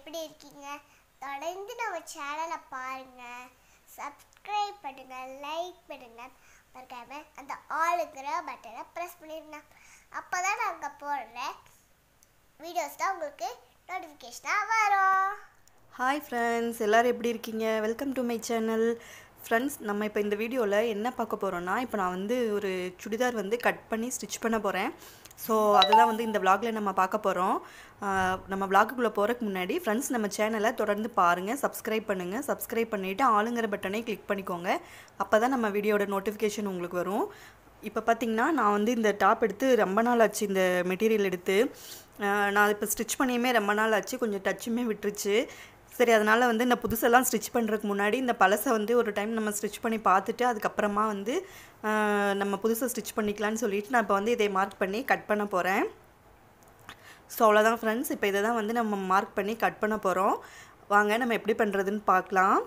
எப்படி இருக்கீங்க தொடர்ந்து நம்ம சேனலை பாருங்க சப்ஸ்கிரைப் பண்ணுங்க லைக் பண்ணுங்க மறக்காம அந்த ஆளுங்கிற பட்டனை ப்ரெஸ் பண்ணிடுங்க அப்போ தான் நாங்கள் போடுற வீடியோஸ் தான் உங்களுக்கு நோட்டிஃபிகேஷனாக வரும் ஹாய் ஃப்ரெண்ட்ஸ் எல்லோரும் எப்படி இருக்கீங்க welcome to my channel friends நம்ம இப்போ இந்த வீடியோவில் என்ன பார்க்க போகிறோன்னா இப்போ நான் வந்து ஒரு சுடிதார் வந்து கட் பண்ணி ஸ்டிச் பண்ண போகிறேன் ஸோ அதுதான் வந்து இந்த vlogல நம்ம பார்க்க போகிறோம் நம்ம vlogக்குள்ளே போகிறதுக்கு முன்னாடி ஃப்ரெண்ட்ஸ் நம்ம சேனலை தொடர்ந்து பாருங்கள் சப்ஸ்கிரைப் பண்ணுங்கள் சப்ஸ்கிரைப் பண்ணிவிட்டு ஆளுங்கிற பட்டனை கிளிக் பண்ணிக்கோங்க அப்போ தான் நம்ம வீடியோட நோட்டிஃபிகேஷன் உங்களுக்கு வரும் இப்போ பார்த்தீங்கன்னா நான் வந்து இந்த டாப் எடுத்து ரொம்ப நாள் ஆச்சு இந்த மெட்டீரியல் எடுத்து அஹ் நான் இப்போ ஸ்டிச் பண்ணியுமே ரொம்ப நாள் ஆச்சு கொஞ்சம் டச்சுமே விட்டுருச்சு சரி அதனால் வந்து இந்த புதுசெல்லாம் ஸ்டிச் பண்ணுறதுக்கு முன்னாடி இந்த பழசை வந்து ஒரு டைம் நம்ம ஸ்டிச் பண்ணி பார்த்துட்டு அதுக்கப்புறமா வந்து அஹ் நம்ம புதுசாக ஸ்டிச் பண்ணிக்கலாம்னு சொல்லிட்டு நான் இப்போ வந்து இதை மார்க் பண்ணி கட் பண்ண போகிறேன் ஸோ அவ்வளோதான் ஃப்ரெண்ட்ஸ் இப்போ இதை தான் வந்து நம்ம மார்க் பண்ணி கட் பண்ண போகிறோம் வாங்க நம்ம எப்படி பண்ணுறதுன்னு பார்க்கலாம்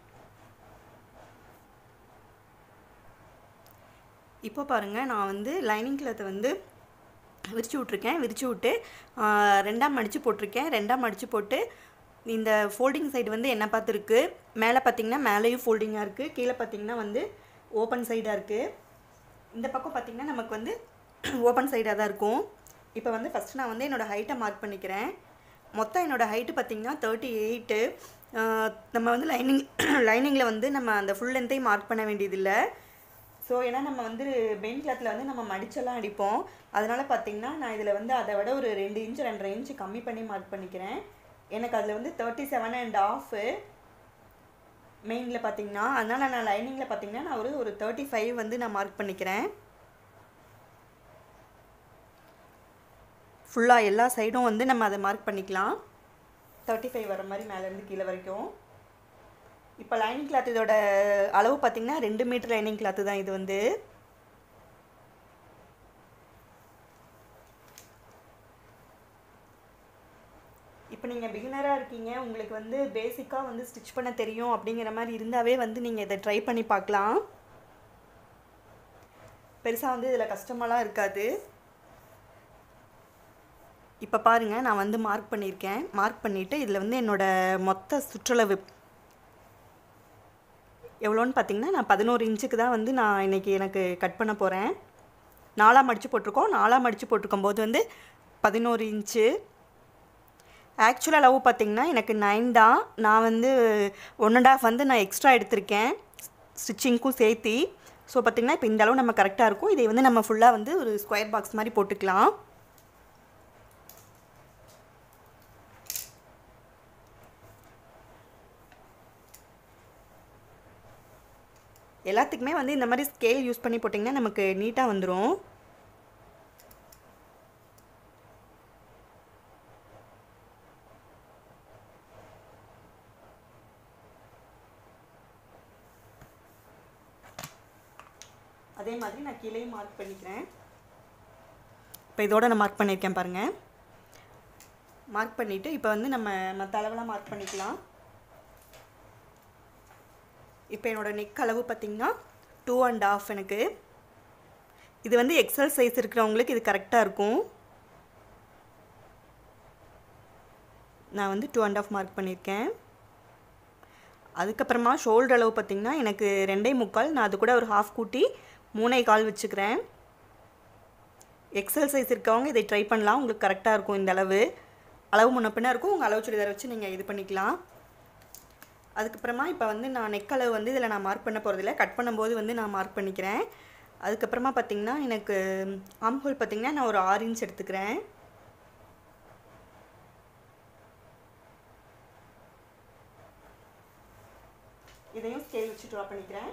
இப்போ பாருங்கள் நான் வந்து லைனிங் கிளாத்தை வந்து விரிச்சு விட்ருக்கேன் விரிச்சு விட்டு ஆஹ், ரெண்டாம் மடித்து போட்டிருக்கேன் ரெண்டாம் மடித்து போட்டு இந்த ஃபோல்டிங் சைடு வந்து என்ன பார்த்துருக்கு மேலே பார்த்தீங்கன்னா மேலேயும் ஃபோல்டிங்காக இருக்குது கீழே பார்த்தீங்கன்னா வந்து ஓப்பன் சைடாக இருக்குது இந்த பக்கம் பார்த்தீங்கன்னா நமக்கு வந்து ஓப்பன் சைடாக தான் இருக்கும் இப்போ வந்து ஃபஸ்ட்டு நான் வந்து என்னோடய ஹைட்டை மார்க் பண்ணிக்கிறேன் மொத்தம் என்னோடய ஹைட்டு பார்த்தீங்கன்னா தேர்ட்டி எயிட்டு நம்ம வந்து லைனிங் லைனிங்கில் வந்து நம்ம அந்த ஃபுல் லென்த்தையும் மார்க் பண்ண வேண்டியதில்லை ஸோ ஏன்னா நம்ம வந்து பெயின் கிளாத்தில் வந்து நம்ம மடிச்செல்லாம் அடிப்போம் அதனால் பார்த்தீங்கன்னா நான் இதில் வந்து அதை விட ஒரு ரெண்டு இன்ச் ரெண்டரை இன்ச் கம்மி பண்ணி மார்க் பண்ணிக்கிறேன் எனக்கு அதில் வந்து தேர்ட்டி செவன் அண்ட் ஆஃபு மெயினில் பார்த்தீங்கன்னா அதனால் நான் லைனிங்கில் பார்த்தீங்கன்னா நான் ஒரு ஒரு தேர்ட்டி ஃபைவ் வந்து நான் மார்க் பண்ணிக்கிறேன் ஃபுல்லாக எல்லா சைடும் வந்து நம்ம அதை மார்க் பண்ணிக்கலாம் தேர்ட்டி ஃபைவ் வர மாதிரி மேலேருந்து கீழே வரைக்கும் இப்போ லைனிங் கிளாத் இதோட அளவு பார்த்தீங்கன்னா ரெண்டு மீட்டர் லைனிங் கிளாத்து தான் இது வந்து இப்போ நீங்கள் பிகினராக இருக்கீங்க உங்களுக்கு வந்து பேசிக்காக வந்து ஸ்டிச் பண்ண தெரியும் அப்படிங்கிற மாதிரி இருந்தாவே வந்து நீங்கள் இதை ட்ரை பண்ணி பார்க்கலாம் பெருசாக வந்து இதில் கஷ்டமெல்லாம் இருக்காது இப்போ பாருங்கள் நான் வந்து மார்க் பண்ணியிருக்கேன் மார்க் பண்ணிவிட்டு இதில் வந்து என்னோடய மொத்த சுற்றளவு எவ்வளோன்னு பார்த்தீங்கன்னா நான் பதினோரு இன்ச்சுக்கு தான் வந்து நான் இன்றைக்கி எனக்கு கட் பண்ண போகிறேன் நாலாக மடித்து போட்டிருக்கோம் நாலாக மடித்து போட்டிருக்கும் போது வந்து பதினோரு இன்ச்சு ஆக்சுவல் அளவு பார்த்தீங்கன்னா எனக்கு நைன் தான் நான் வந்து ஒன் அண்ட் ஆஃப் வந்து நான் எக்ஸ்ட்ரா எடுத்திருக்கேன் ஸ்டிச்சிங்க்கும் சேர்த்தி ஸோ பார்த்திங்கன்னா இப்போ இந்த அளவு நம்ம கரெக்டாக இருக்கும் இதை வந்து நம்ம ஃபுல்லாக வந்து ஒரு ஸ்கொயர் பாக்ஸ் மாதிரி போட்டுக்கலாம் எல்லாத்துக்குமே வந்து இந்த மாதிரி ஸ்கேல் யூஸ் பண்ணி போட்டிங்கன்னா நமக்கு நீட்டாக வந்துடும் அதே மாதிரி நான் கீழேயும் மார்க் பண்ணிக்கிறேன் இப்போ இதோட நான் மார்க் பண்ணியிருக்கேன் பாருங்கள் மார்க் பண்ணிவிட்டு இப்போ வந்து நம்ம மற்ற அளவெல்லாம் மார்க் பண்ணிக்கலாம் இப்போ என்னோடய நெக் அளவு பார்த்திங்கன்னா டூ அண்ட் ஆஃப் எனக்கு இது வந்து எக்ஸல் சைஸ் இருக்கிறவங்களுக்கு இது கரெக்டாக இருக்கும் நான் வந்து டூ அண்ட் ஆஃப் மார்க் பண்ணியிருக்கேன் அதுக்கப்புறமா ஷோல்டர் அளவு பார்த்திங்கன்னா எனக்கு ரெண்டே முக்கால் நான் அது கூட ஒரு ஹாஃப் கூட்டி மூணே கால் வச்சுக்கிறேன் எக்ஸல் சைஸ் இருக்கவங்க இதை ட்ரை பண்ணலாம் உங்களுக்கு கரெக்டாக இருக்கும் இந்த அளவு அளவு முன்ன பின்ன இருக்கும் உங்கள் அளவு சுடிதார் வச்சு நீங்கள் இது பண்ணிக்கலாம் அதுக்கப்புறமா இப்போ வந்து நான் நெக் அளவு வந்து இதில் நான் மார்க் பண்ண போகிறதில்ல கட் பண்ணும்போது வந்து நான் மார்க் பண்ணிக்கிறேன் அதுக்கப்புறமா பார்த்திங்கன்னா எனக்கு ஆம் ஹோல் பார்த்திங்கன்னா நான் ஒரு ஆறு இன்ச் எடுத்துக்கிறேன் இதையும் ஸ்கேல் வச்சு ட்ரா பண்ணிக்கிறேன்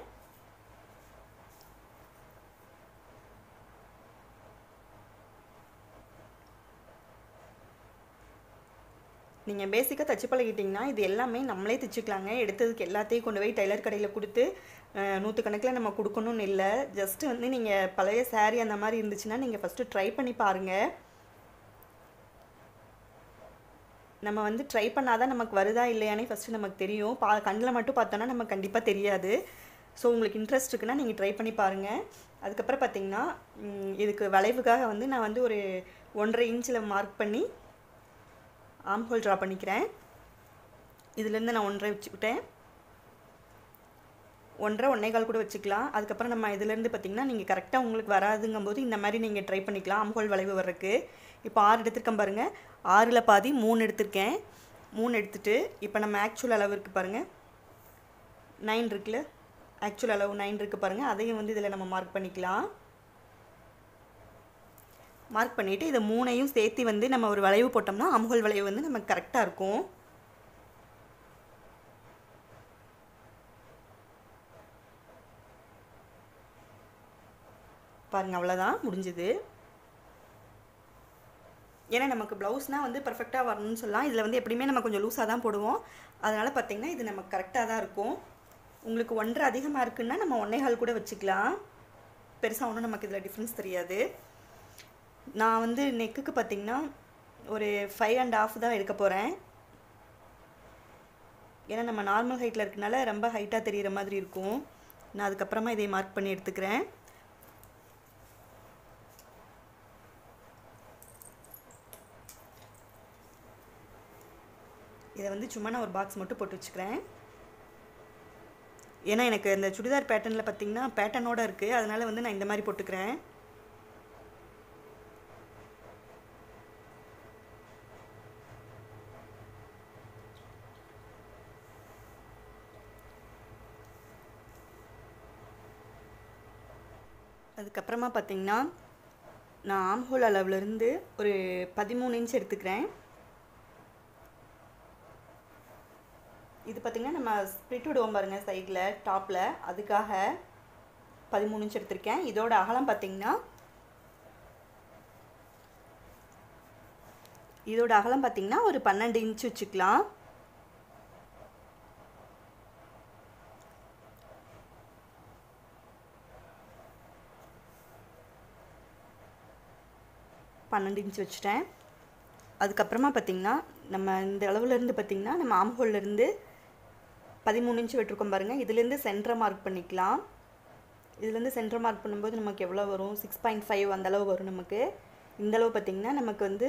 நீங்கள் பேசிக்காக தச்சு பழகிட்டிங்கன்னா இது எல்லாமே நம்மளே தைச்சிக்கலாங்க எடுத்ததுக்கு எல்லாத்தையும் கொண்டு போய் டெய்லர் கடையில் கொடுத்து நூற்றுக்கணக்கில் நம்ம கொடுக்கணும்னு இல்லை ஜஸ்ட்டு வந்து நீங்கள் பழைய saree அந்த மாதிரி இருந்துச்சுன்னா நீங்கள் ஃபஸ்ட்டு ட்ரை பண்ணி பாருங்கள் நம்ம வந்து ட்ரை பண்ணாதான் நமக்கு வருதா இல்லையானே ஃபஸ்ட்டு நமக்கு தெரியும் பா கண்ணில் மட்டும் பார்த்தோன்னா நமக்கு கண்டிப்பாக தெரியாது ஸோ உங்களுக்கு இன்ட்ரெஸ்ட் இருக்குன்னா நீங்கள் ட்ரை பண்ணி பாருங்கள் அதுக்கப்புறம் பார்த்தீங்கன்னா ம், இதுக்கு வளைவுக்காக வந்து நான் வந்து ஒரு ஒன்றரை இன்ச்சில் மார்க் பண்ணி ஆம் ஹோல் ட்ரா பண்ணிக்கிறேன் இதுலேருந்து நான் ஒன்றரை வச்சுக்கிட்டேன் ஒன்றரை ஒன்றே கால் கூட வச்சுக்கலாம் அதுக்கப்புறம் நம்ம இதுலேருந்து பார்த்திங்கன்னா நீங்கள் கரெக்டாக உங்களுக்கு வராதுங்கும் போது இந்த மாதிரி நீங்கள் ட்ரை பண்ணிக்கலாம் ஆம்ஹோல் வளைவு வர்றதுக்கு இப்போ ஆறு எடுத்திருக்கேன் பாருங்கள் ஆறில் பாதி மூணு எடுத்திருக்கேன் மூணு எடுத்துட்டு இப்போ நம்ம ஆக்சுவல் அளவு இருக்குது பாருங்கள் நைன் இருக்குல்ல ஆக்சுவல் அளவு நைன் இருக்குது பாருங்கள் அதையும் வந்து இதில் நம்ம மார்க் பண்ணிக்கலாம் மார்க் பண்ணிவிட்டு இதை மூணையும் சேர்த்து வந்து நம்ம ஒரு வளைவு போட்டோம்னா அமுகல் வளைவு வந்து நமக்கு கரெக்டாக இருக்கும் பாருங்கள் அவ்வளோதான் முடிஞ்சுது ஏன்னா நமக்கு ப்ளவுஸ்னால் வந்து பர்ஃபெக்டாக வரணும்னு சொல்லலாம் இதில் வந்து எப்படியுமே நம்ம கொஞ்சம் லூஸாக தான் போடுவோம் அதனால் பார்த்திங்கன்னா இது நமக்கு கரெக்டாக தான் இருக்கும் உங்களுக்கு ஒன்றரை அதிகமாக இருக்குன்னா நம்ம ஒன்றே கால் கூட வச்சுக்கலாம் பெருசாக ஒன்றும் நமக்கு இதில் டிஃப்ரென்ஸ் தெரியாது நான் வந்து நெக்குக்கு பார்த்திங்கன்னா ஒரு ஃபைவ் அண்ட் ஆஃப் தான் எடுக்க போகிறேன் ஏன்னா நம்ம நார்மல் ஹைட்டில் இருக்கனால ரொம்ப ஹைட்டாக தெரிகிற மாதிரி இருக்கும் நான் அதுக்கப்புறமா இதை மார்க் பண்ணி எடுத்துக்கிறேன் இதை வந்து சும்மா நான் ஒரு பாக்ஸ் மட்டும் போட்டு வச்சுக்கிறேன் ஏன்னா எனக்கு இந்த சுடிதார் பேட்டர்னில் பார்த்தீங்கன்னா பேட்டர்னோட இருக்குது அதனால் வந்து நான் இந்த மாதிரி போட்டுக்கிறேன் அதுக்கப்புறமா பார்த்தீங்கன்னா நான் ஆம்ஹோல் அளவுலேருந்து ஒரு பதிமூணு இன்ச் எடுத்துக்கிறேன் இது பார்த்திங்கன்னா நம்ம ஸ்ப்ளிட் விடுவோம் பாருங்கள் சைடில் டாப்பில் அதுக்காக பதிமூணு இன்ச் எடுத்திருக்கேன் இதோட அகலம் பார்த்திங்கன்னா இதோட அகலம் பார்த்திங்கன்னா ஒரு பன்னெண்டு இன்ச் வச்சுக்கலாம் பன்னெண்டு இன்ச் வச்சுட்டேன் அதுக்கப்புறமா பார்த்திங்கன்னா நம்ம இந்த அளவுலேருந்து பார்த்திங்கன்னா நம்ம ஆம்ஹோல்லேருந்து பதிமூணு இன்ச் விட்டுருக்கோம் பாருங்கள் இதுலேருந்து சென்டரை மார்க் பண்ணிக்கலாம் இதுலேருந்து சென்டர் மார்க் பண்ணும்போது நமக்கு எவ்வளோ வரும் சிக்ஸ் பாயிண்ட் ஃபைவ் அந்த அளவு வரும் நமக்கு இந்த அளவு பார்த்திங்கன்னா நமக்கு வந்து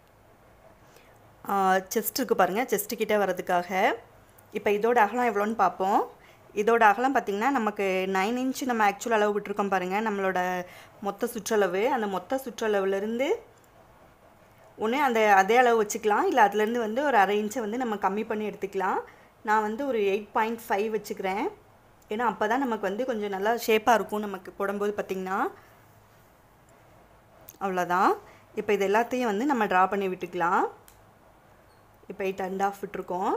செஸ்ட் இருக்குது பாருங்கள் செஸ்ட்டு கிட்டே வர்றதுக்காக இப்போ இதோட அகலம் எவ்வளோன்னு பார்ப்போம் இதோட அகலம் பார்த்திங்கன்னா நமக்கு நைன் இன்ச் நம்ம ஆக்சுவல் அளவு விட்டுருக்கோம் பாருங்கள் நம்மளோட மொத்த சுற்றளவு அந்த மொத்த சுற்றளவுலேருந்து ஒன்று அந்த அதே அளவு வச்சுக்கலாம் இல்லை அதுலேருந்து வந்து ஒரு அரை இன்ச்சை வந்து நம்ம கம்மி பண்ணி எடுத்துக்கலாம் நான் வந்து ஒரு எயிட் பாயிண்ட் ஃபைவ் வச்சுக்கிறேன் ஏன்னா அப்போ தான் நமக்கு வந்து கொஞ்சம் நல்லா ஷேப்பாக இருக்கும் நமக்கு போடும்போது பார்த்திங்கன்னா அவ்வளோதான் இப்போ இது எல்லாத்தையும் வந்து நம்ம ட்ரா பண்ணி விட்டுக்கலாம் இப்போ எயிட் அண்ட் ஆஃப் விட்டுருக்கோம்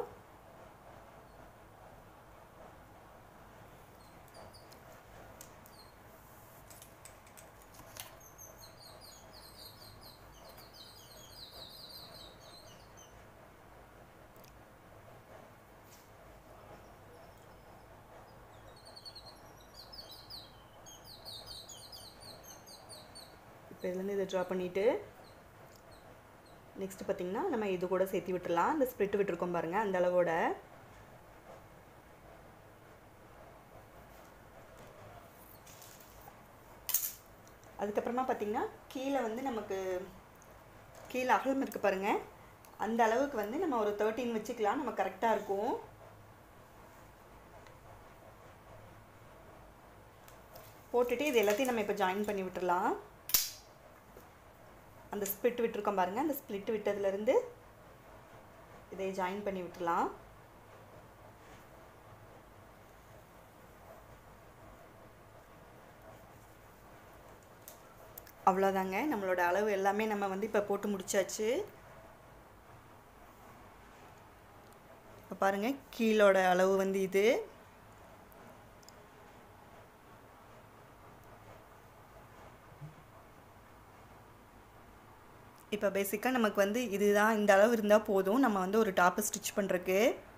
இப்போ இதுலேருந்து இதை ட்ரா பண்ணிவிட்டு நெக்ஸ்ட் பார்த்திங்கன்னா நம்ம இது கூட சேர்த்து விட்டுடலாம் இந்த ஸ்ப்ளிட் விட்டுருக்கோம் பாருங்கள் அந்த அளவோட அதுக்கப்புறமா பார்த்திங்கன்னா கீழே வந்து நமக்கு கீழே அகலம் இருக்குது பாருங்கள் அந்த அளவுக்கு வந்து நம்ம ஒரு தேர்ட்டின் வச்சுக்கலாம் நம்ம கரெக்டாக இருக்கும் போட்டுட்டு இது எல்லாத்தையும் நம்ம இப்போ ஜாயின் பண்ணி விட்டுடலாம் அந்த ஸ்ப்ளிட் விட்டுருக்கோம் பாருங்கள் அந்த ஸ்ப்ளிட் விட்டதுலேருந்து இதை ஜாயின் பண்ணி விட்டுலாம் அவ்வளோதாங்க நம்மளோட அளவு எல்லாமே நம்ம வந்து இப்போ போட்டு முடிச்சாச்சு இப்போ பாருங்கள் கீழோட அளவு வந்து இது இப்போ பேசிக்காக நமக்கு வந்து இதுதான் இந்த அளவு இருந்தால் போதும் நம்ம வந்து ஒரு டாப்பு ஸ்டிச் பண்ணுறக்கு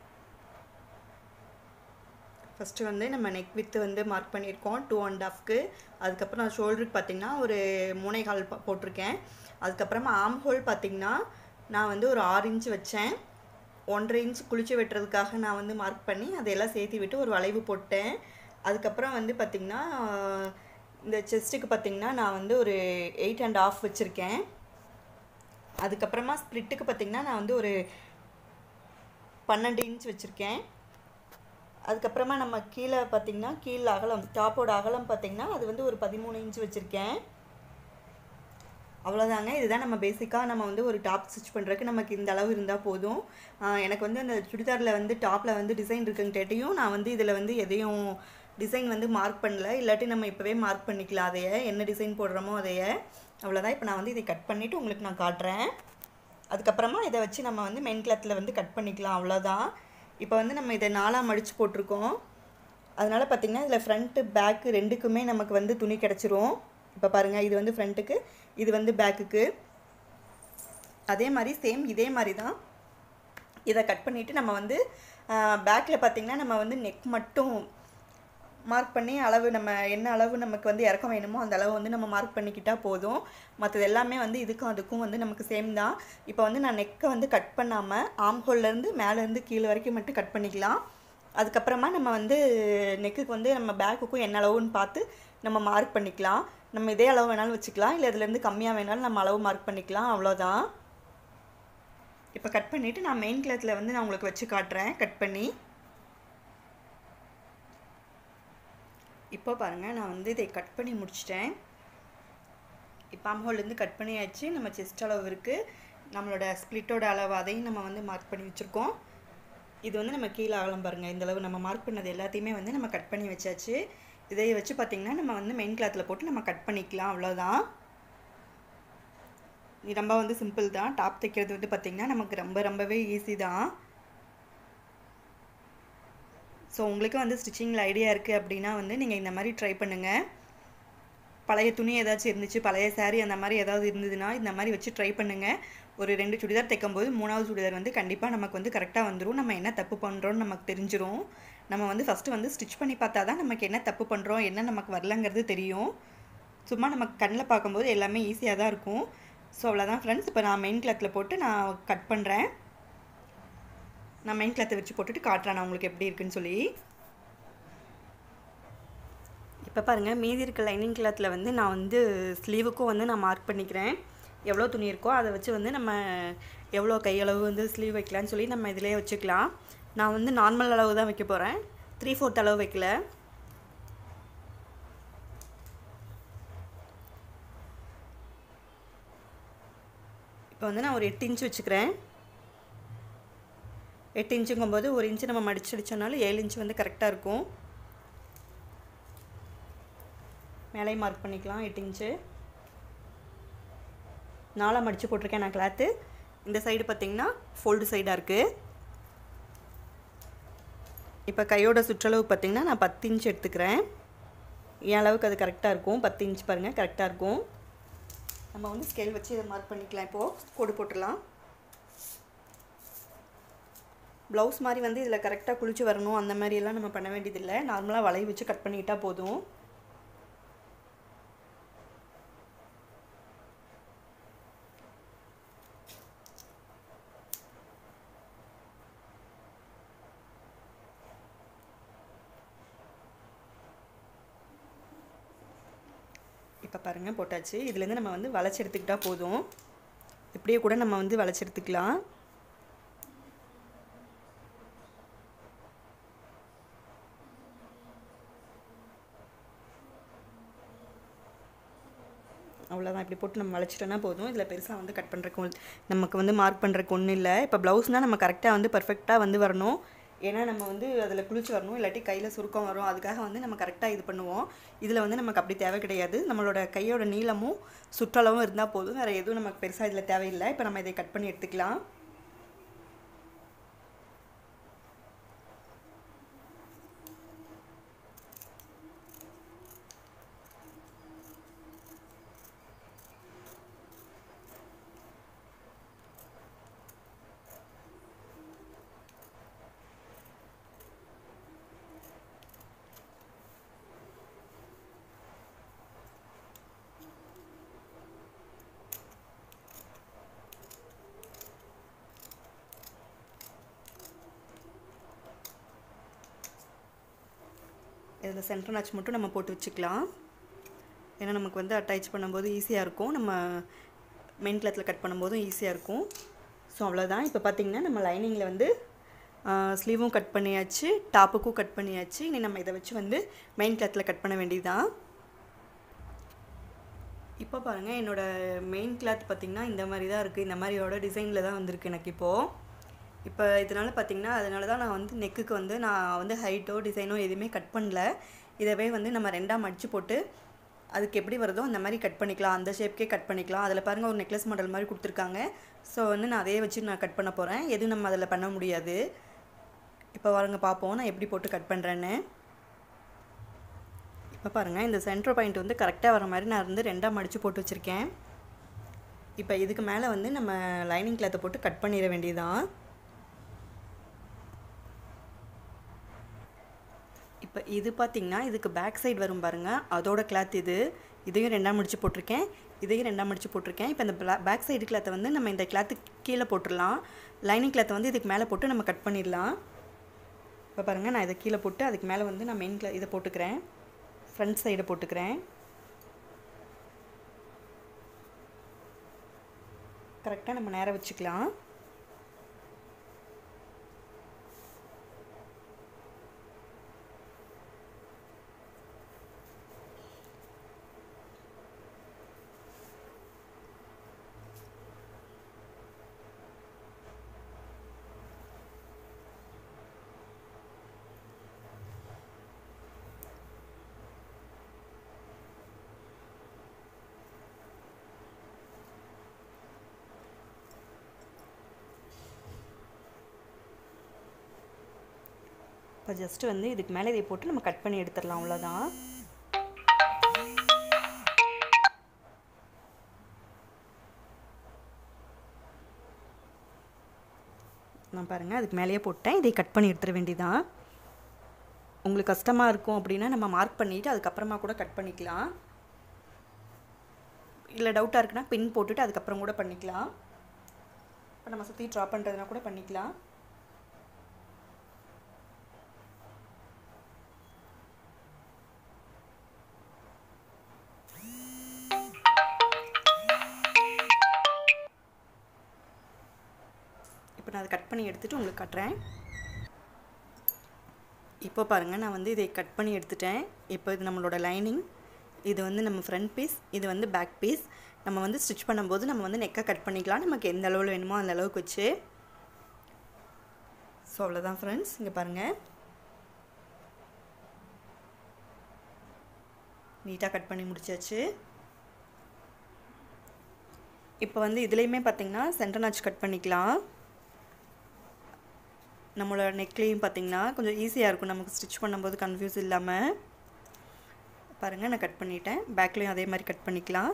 ஃபஸ்ட்டு வந்து நம்ம நெக் வித்து வந்து மார்க் பண்ணியிருக்கோம் டூ அண்ட் ஹாஃப்க்கு அதுக்கப்புறம் நான் ஷோல்டருக்கு பார்த்திங்கன்னா ஒரு மூணே கால் ப- போட்டிருக்கேன் அதுக்கப்புறமா ஆம் ஹோல் பார்த்திங்கன்னா நான் வந்து ஒரு ஆறு இன்ச் வச்சேன் ஒன்றரை இன்ச் குளிச்சு வெட்டுறதுக்காக நான் வந்து மார்க் பண்ணி அதையெல்லாம் சேர்த்து விட்டு ஒரு வளைவு போட்டேன் அதுக்கப்புறம் வந்து பார்த்திங்கன்னா இந்த செஸ்ட்டுக்கு பார்த்திங்கன்னா நான் வந்து ஒரு எயிட் அண்ட் ஆஃப் வச்சுருக்கேன் அதுக்கப்புறமா ஸ்ப்ளிட்டுக்கு பார்த்திங்கன்னா நான் வந்து ஒரு பன்னெண்டு இன்ச் வச்சுருக்கேன் அதுக்கப்புறமா நம்ம கீழே பார்த்திங்கன்னா கீழே அகலம் டாப்போட அகலம் பார்த்திங்கன்னா அது வந்து ஒரு பதிமூணு இன்ச் வச்சுருக்கேன் அவ்வளோதாங்க இதுதான் நம்ம பேசிக்காக நம்ம வந்து ஒரு டாப் ஸ்டிச் பண்ணுறதுக்கு நமக்கு இந்த அளவு இருந்தால் போதும் ஆஹ் எனக்கு வந்து அந்த சுடிதாரில் வந்து டாப்பில் வந்து டிசைன் இருக்குங்கிட்டேட்டையும் நான் வந்து இதில் வந்து எதையும் டிசைன் வந்து மார்க் பண்ணல இல்லாட்டி நம்ம இப்போவே மார்க் பண்ணிக்கலாம் அதைய என்ன டிசைன் போடுறோமோ அதைய அவ்வளோதான் இப்போ நான் வந்து இதை கட் பண்ணிவிட்டு உங்களுக்கு நான் காட்டுறேன் அதுக்கப்புறமா இதை வச்சு நம்ம வந்து மெயின் கிளாத்தில் வந்து கட் பண்ணிக்கலாம் அவ்வளோதான் இப்போ வந்து நம்ம இதை நாலாக மடித்து போட்டிருக்கோம் அதனால் பார்த்திங்கன்னா இதில் ஃப்ரண்ட்டு பேக்கு ரெண்டுக்குமே நமக்கு வந்து துணி கிடச்சிரும் இப்போ பாருங்கள் இது வந்து ஃப்ரண்ட்டுக்கு இது வந்து பேக்குக்கு அதே மாதிரி சேம் இதே மாதிரி தான் இதை கட் பண்ணிவிட்டு நம்ம வந்து பேக்கில் பார்த்திங்கன்னா நம்ம வந்து நெக் மட்டும் மார்க் பண்ணி அளவு நம்ம என்ன அளவு நமக்கு வந்து இறக்கம் வேணுமோ அந்த அளவு வந்து நம்ம மார்க் பண்ணிக்கிட்டால் போதும் மற்றது எல்லாமே வந்து இதுக்கும் அதுக்கும் வந்து நமக்கு சேம் தான் இப்போ வந்து நான் நெக்கை வந்து கட் பண்ணாமல் ஆம்ஹோல்லேருந்து மேலேருந்து கீழே வரைக்கும் மட்டும் கட் பண்ணிக்கலாம் அதுக்கப்புறமா நம்ம வந்து நெக்குக்கு வந்து நம்ம பேக்குக்கும் என்ன அளவுன்னு பார்த்து நம்ம மார்க் பண்ணிக்கலாம் நம்ம இதே அளவு வேணாலும் வச்சுக்கலாம் இல்லை இதுலேருந்து கம்மியாக வேணாலும் நம்ம அளவு மார்க் பண்ணிக்கலாம் அவ்வளோதான் இப்போ கட் பண்ணிவிட்டு நான் மெயின் கிளாத்தில் வந்து நான் உங்களுக்கு வச்சு காட்டுறேன் கட் பண்ணி இப்போ பாருங்கள் நான் வந்து இதை கட் பண்ணி முடிச்சிட்டேன் இப்போ அம்ஹோல்லேருந்து கட் பண்ணியாச்சு நம்ம செஸ்ட் அளவு இருக்குது நம்மளோட ஸ்ப்ளிட்டோட அளவு அதையும் நம்ம வந்து மார்க் பண்ணி வச்சுருக்கோம் இது வந்து நம்ம கீழே அகலம் பாருங்கள் இந்த அளவு நம்ம மார்க் பண்ணது எல்லாத்தையுமே வந்து நம்ம கட் பண்ணி வச்சாச்சு இதை வச்சு பார்த்திங்கன்னா நம்ம வந்து மெயின் கிளாத்தில் போட்டு நம்ம கட் பண்ணிக்கலாம் அவ்வளோதான் இது ரொம்ப வந்து சிம்பிள் தான் டாப் தைக்கிறது வந்து பார்த்திங்கன்னா நமக்கு ரொம்ப ரொம்பவே ஈஸி தான் ஸோ உங்களுக்கு வந்து ஸ்டிச்சிங்கில் ஐடியா இருக்குது அப்படின்னா வந்து நீங்கள் இந்த மாதிரி ட்ரை பண்ணுங்கள் பழைய துணி ஏதாச்சும் இருந்துச்சு பழைய saree அந்த மாதிரி ஏதாவது இருந்ததுன்னா இந்த மாதிரி வச்சு ட்ரை பண்ணுங்கள் ஒரு ரெண்டு சுடிதார் தைக்கும்போது மூணாவது சுடிதார் வந்து கண்டிப்பாக நமக்கு வந்து கரெக்டாக வந்துடும் நம்ம என்ன தப்பு பண்ணுறோன்னு நமக்கு தெரிஞ்சிரும் நம்ம வந்து ஃபஸ்ட்டு வந்து ஸ்டிச் பண்ணி பார்த்தா தான் நமக்கு என்ன தப்பு பண்ணுறோம் என்ன நமக்கு வரலங்கிறது தெரியும் சும்மா நமக்கு கண்ணில் பார்க்கும்போது எல்லாமே ஈஸியாக தான் இருக்கும் ஸோ அவ்வளோதான் ஃப்ரெண்ட்ஸ் இப்போ நான் மெயின் கிளாத்தில் போட்டு நான் கட் பண்ணுறேன் நான் மெயின் கிளாத்தை வச்சு போட்டுட்டு காட்டுறேன் நான் உங்களுக்கு எப்படி இருக்குன்னு சொல்லி இப்போ பாருங்கள் மீதி இருக்க லைனிங் கிளாத்தில் வந்து நான் வந்து ஸ்லீவுக்கும் வந்து நான் மார்க் பண்ணிக்கிறேன் எவ்வளோ துணி இருக்கோ அதை வச்சு வந்து நம்ம எவ்வளோ கையளவு வந்து ஸ்லீவ் வைக்கலான்னு சொல்லி நம்ம இதிலே வச்சுக்கலாம் நான் வந்து நார்மல் அளவு தான் வைக்க போகிறேன் த்ரீ ஃபோர்த் அளவு வைக்கல இப்போ வந்து நான் ஒரு எட்டு இன்ச் வச்சுக்கிறேன் எட்டு இன்ச்சுங்கும்போது ஒரு இன்ச்சு நம்ம மடிச்சு அடிச்சோம்னாலும் ஏழு இன்ச்சு வந்து கரெக்டாக இருக்கும் மேலே மார்க் பண்ணிக்கலாம் எட்டு இன்ச்சு நாலாக மடித்து போட்டிருக்கேன் நான் கிளாத்து இந்த சைடு பார்த்திங்கன்னா ஃபோல்டு சைடாக இருக்குது இப்போ கையோட சுற்றளவு பார்த்திங்கன்னா நான் பத்து இன்ச் எடுத்துக்கிறேன் என் அளவுக்கு அது கரெக்டாக இருக்கும் பத்து இன்ச் பாருங்கள் கரெக்டாக இருக்கும் நம்ம வந்து ஸ்கேல் வச்சு இதை மார்க் பண்ணிக்கலாம் இப்போது கோடு போட்டுடலாம் ப்ளவுஸ் மாதிரி வந்து இதில் கரெக்டாக குளிச்சு வரணும் அந்த மாதிரியெல்லாம் நம்ம பண்ண வேண்டியதில்லை நார்மலாக வளைய வச்சு கட் பண்ணிக்கிட்டால் போதும் இப்போ பாருங்கள் போட்டாச்சு இதுலேருந்து நம்ம வந்து வளைச்சி எடுத்துக்கிட்டால் போதும் இப்படியே கூட நம்ம வந்து வளைச்சி எடுத்துக்கலாம் அவ்வளோதான் இப்படி போட்டு நம்ம வளைச்சிட்டோன்னா போதும் இதில் பெருசாக வந்து கட் பண்ணுறக்கு நமக்கு வந்து மார்க் பண்ணுறக்கு ஒன்றும் இல்லை இப்போ ப்ளவுஸ்னால் நம்ம கரெக்டாக வந்து பர்ஃபெக்டாக வந்து வரணும் ஏன்னா நம்ம வந்து அதில் குளிச்சு வரணும் இல்லாட்டி கையில் சுருக்கம் வரும் அதுக்காக வந்து நம்ம கரெக்டாக இது பண்ணுவோம் இதில் வந்து நமக்கு அப்படி தேவை கிடையாது நம்மளோட கையோட நீளமும் சுற்றளவும் இருந்தால் போதும் வேறு எதுவும் நமக்கு பெருசாக இதில் தேவையில்லை இப்போ நம்ம இதை கட் பண்ணி எடுத்துக்கலாம் இதில் சென்டர் நாச் மட்டும் நம்ம போட்டு வச்சுக்கலாம் ஏன்னா நமக்கு வந்து அட்டாச் பண்ணும்போது ஈஸியாக இருக்கும் நம்ம மெயின் கிளாத்தில் கட் பண்ணும்போதும் ஈஸியாக இருக்கும் ஸோ அவ்வளோதான் இப்போ பார்த்திங்கன்னா நம்ம லைனிங்கில் வந்து ஸ்லீவும் கட் பண்ணியாச்சு டாப்புக்கும் கட் பண்ணியாச்சு இனி நம்ம இதை வச்சு வந்து மெயின் கிளாத்தில் கட் பண்ண வேண்டியதுதான் இப்போ பாருங்கள் என்னோடய மெயின் கிளாத் பார்த்திங்கன்னா இந்த மாதிரி தான் இருக்குது இந்த மாதிரியோட டிசைனில் தான் வந்திருக்கு எனக்கு இப்போது இப்போ இதனால் பார்த்திங்கன்னா அதனால தான் நான் வந்து நெக்குக்கு வந்து நான் வந்து ஹைட்டோ டிசைனோ எதுவுமே கட் பண்ணல இதவே வந்து நம்ம ரெண்டாக மடித்து போட்டு அதுக்கு எப்படி வருதோ அந்த மாதிரி கட் பண்ணிக்கலாம் அந்த ஷேப்க்கே கட் பண்ணிக்கலாம் அதில் பாருங்கள் ஒரு நெக்லஸ் மாடல் மாதிரி கொடுத்துருக்காங்க ஸோ வந்து நான் அதே வச்சு நான் கட் பண்ண போகிறேன் எதுவும் நம்ம அதில் பண்ண முடியாது இப்போ வாருங்க பார்ப்போம் நான் எப்படி போட்டு கட் பண்ணுறேன்னு இப்போ பாருங்கள் இந்த சென்டர் பாயிண்ட் வந்து கரெக்டாக வர மாதிரி நான் வந்து ரெண்டாக மடித்து போட்டு வச்சுருக்கேன் இப்போ இதுக்கு மேலே வந்து நம்ம லைனிங் கிளாத்தை போட்டு கட் பண்ணிட வேண்டியதுதான் இப்போ இது பார்த்திங்கன்னா இதுக்கு பேக் சைடு வரும் பாருங்கள் அதோட கிளாத் இது இதையும் ரெண்டாக முடிச்சு போட்டிருக்கேன் இதையும் ரெண்டாக முடிச்சு போட்டிருக்கேன் இப்போ இந்த பேக் சைடு கிளாத்தை வந்து நம்ம இந்த கிளாத்து கீழே போட்டுடலாம் லைனிங் கிளாத்தை வந்து இதுக்கு மேலே போட்டு நம்ம கட் பண்ணிடலாம் இப்போ பாருங்கள் நான் இதை கீழே போட்டு அதுக்கு மேலே வந்து நான் மெயின் கிளா இதை போட்டுக்கிறேன் ஃப்ரண்ட் சைடை போட்டுக்கிறேன் கரெக்டாக நம்ம நேரம் வச்சுக்கலாம் இப்போ ஜஸ்ட்டு வந்து இதுக்கு மேலே இதை போட்டு நம்ம கட் பண்ணி எடுத்துடலாம் அவ்வளோதான் நான் பாருங்கள் அதுக்கு மேலேயே போட்டேன் இதை கட் பண்ணி எடுத்துட வேண்டியதான் உங்களுக்கு கஷ்டமாக இருக்கும் அப்படின்னா நம்ம மார்க் பண்ணிவிட்டு அதுக்கப்புறமா கூட கட் பண்ணிக்கலாம் இல்லை டவுட்டாக இருக்குன்னா பின் போட்டுட்டு அதுக்கப்புறம் கூட பண்ணிக்கலாம் இப்போ நம்ம சுற்றி ட்ரா பண்ணுறதுனா கூட பண்ணிக்கலாம் இப்போ நான் அதை கட் பண்ணி எடுத்துகிட்டு உங்களுக்கு காட்டுறேன் இப்போ பாருங்கள் நான் வந்து இதை கட் பண்ணி எடுத்துட்டேன் இப்போ இது நம்மளோட லைனிங் இது வந்து நம்ம ஃப்ரண்ட் பீஸ் இது வந்து பேக் பீஸ் நம்ம வந்து ஸ்டிச் பண்ணும்போது நம்ம வந்து நெக்கை கட் பண்ணிக்கலாம் நமக்கு எந்த அளவில் வேணுமோ அந்த அளவுக்கு வச்சு ஸோ அவ்வளோதான் ஃப்ரெண்ட்ஸ் இங்கே பாருங்கள் நீட்டாக கட் பண்ணி முடிச்சாச்சு இப்போ வந்து இதுலேயுமே பார்த்திங்கன்னா சென்டர் நாச் கட் பண்ணிக்கலாம் நம்மளோட நெக்லேயும் பார்த்திங்கன்னா கொஞ்சம் ஈஸியாக இருக்கும் நமக்கு ஸ்டிச் பண்ணும்போது கன்ஃபியூஸ் இல்லாமல் பாருங்கள் நான் கட் பண்ணிட்டேன் பேக்லேயும் அதே மாதிரி கட் பண்ணிக்கலாம்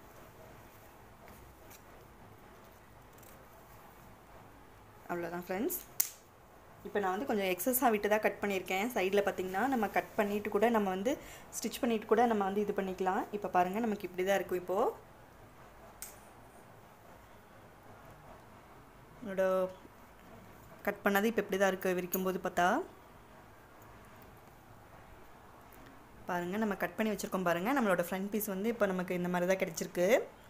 அவ்வளோதான் ஃப்ரெண்ட்ஸ் இப்போ நான் வந்து கொஞ்சம் எக்ஸஸாக விட்டு தான் கட் பண்ணியிருக்கேன் சைடில் பார்த்திங்கன்னா நம்ம கட் பண்ணிவிட்டு கூட நம்ம வந்து ஸ்டிச் பண்ணிவிட்டு கூட நம்ம வந்து இது பண்ணிக்கலாம் இப்போ பாருங்கள் நமக்கு இப்படி தான் இருக்கும் இப்போது என்னோட கட் பண்ணது இப்போ இப்படி தான் இருக்குது விரிக்கும் போது பார்த்தா பாருங்கள் நம்ம கட் பண்ணி வச்சுருக்கோம் பாருங்கள் நம்மளோட ஃப்ரண்ட் பீஸ் வந்து இப்போ நமக்கு இந்த மாதிரி தான் கிடச்சிருக்கு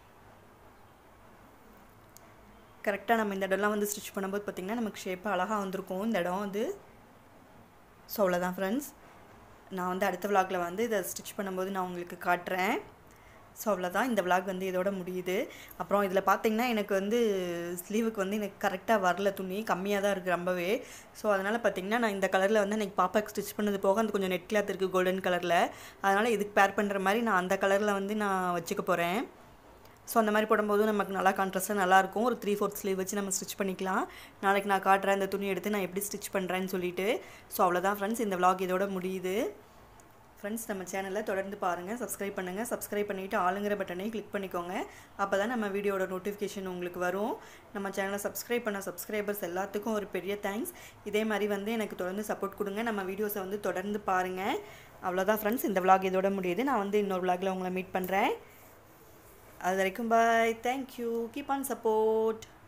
கரெக்டாக நம்ம இந்த இடம்லாம் வந்து ஸ்டிச் பண்ணும்போது பார்த்திங்கன்னா நமக்கு ஷேப்பாக அழகாக வந்திருக்கும் இந்த இடம் வந்து ஸோ அவ்வளோதான் ஃப்ரெண்ட்ஸ் நான் வந்து அடுத்த விலாகில் வந்து இதை ஸ்டிச் பண்ணும்போது நான் உங்களுக்கு காட்டுறேன் ஸோ அவ்வளோதான் இந்த விலாக் வந்து இதோட முடியுது அப்புறம் இதில் பார்த்தீங்கன்னா எனக்கு வந்து ஸ்லீவுக்கு வந்து எனக்கு கரெக்டாக வரல துணி கம்மியாக தான் இருக்குது ரொம்பவே ஸோ அதனால் பார்த்தீங்கன்னா நான் இந்த கலரில் வந்து எனக்கு பாப்பாக்கு ஸ்டிச் பண்ணது போக அந்த கொஞ்சம் நெட் கிளாத் இருக்குது கோல்டன் கலரில் அதனால் இதுக்கு பேர் பண்ணுற மாதிரி நான் அந்த கலரில் வந்து நான் வச்சுக்க போகிறேன் ஸோ அந்த மாதிரி போடும்போது நமக்கு நல்லா கான்ட்ராஸ்ட்டாக நல்லாயிருக்கும் ஒரு த்ரீ ஃபோர்த் ஸ்லீவ் வச்சு நம்ம ஸ்டிச் பண்ணிக்கலாம் நாளைக்கு நான் காட்டுறேன் இந்த துணி எடுத்து நான் எப்படி ஸ்டிச் பண்ணுறேன்னு சொல்லிட்டு ஸோ அவ்வளோதான் ஃப்ரெண்ட்ஸ் இந்த விலாக் இதோட முடியுது ஃப்ரெண்ட்ஸ் நம்ம சேனலை தொடர்ந்து பாருங்கள் சப்ஸ்கிரைப் பண்ணுங்கள் சப்ஸ்கிரைப் பண்ணிவிட்டு ஆளுங்கிற பட்டனையும் கிளிக் பண்ணிக்கோங்க அப்போ தான் நம்ம வீடியோட நோட்டிஃபிகேஷன் உங்களுக்கு வரும் நம்ம சேனலை சப்ஸ்கிரைப் பண்ண சப்ஸ்கிரைபர்ஸ் எல்லாத்துக்கும் ஒரு பெரிய தேங்க்ஸ் இதே மாதிரி வந்து எனக்கு தொடர்ந்து சப்போர்ட் கொடுங்க நம்ம வீடியோஸை வந்து தொடர்ந்து பாருங்கள் அவ்வளோதான் ஃப்ரெண்ட்ஸ் இந்த விலாக் இதோட முடியுது நான் வந்து இன்னொரு விலாகில் உங்களை மீட் பண்ணுறேன் அது வரைக்கும் bye thank you keep on support